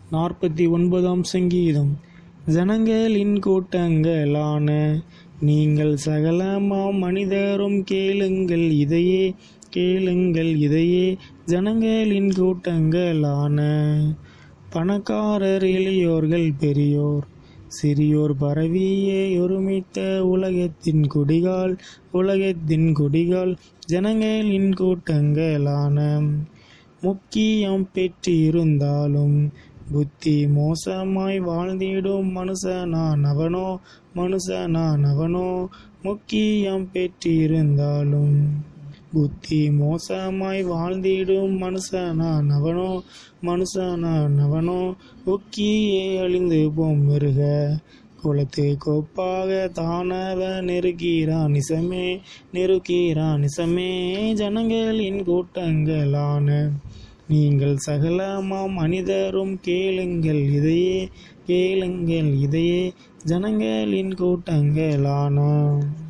நாற்பத்தி ஒன்பதாம் சங்கீதம் ஜனங்களின் கூட்டங்களான நீங்கள் சகலமாம் மனிதரும் கேளுங்கள் இதையே கேளுங்கள் இதையே ஜனங்களின் கூட்டங்களான பணக்காரர் எளியோர்கள் பெரியோர் சிறியோர் பரவியே ஒருமித்த உலகத்தின் குடிகால் உலகத்தின் குடிகால் ஜனங்களின் கூட்டங்களான முக்கியம் பெற்றிருந்தாலும் புத்தி மோசமாய் வாழ்ந்திடும் மனுஷனான் அவனோ மனுஷனான் அவனோ முக்கியம் பெற்றிருந்தாலும் புத்தி மோசமாய் வாழ்ந்திடும் மனுஷனான் அவனோ மனுஷனான் அவனோ ஒக்கியே அழிந்து போம் மிருக குலத்து கோப்பாக தானவ நெருக்கிறான் நிசமே நெருக்கிறான் நிசமே ஜனங்களின் கூட்டங்களான நீங்கள் சகலமாம் மனிதரும் கேளுங்கள் இதையே கேளுங்கள் இதையே ஜனங்களின் கூட்டங்களான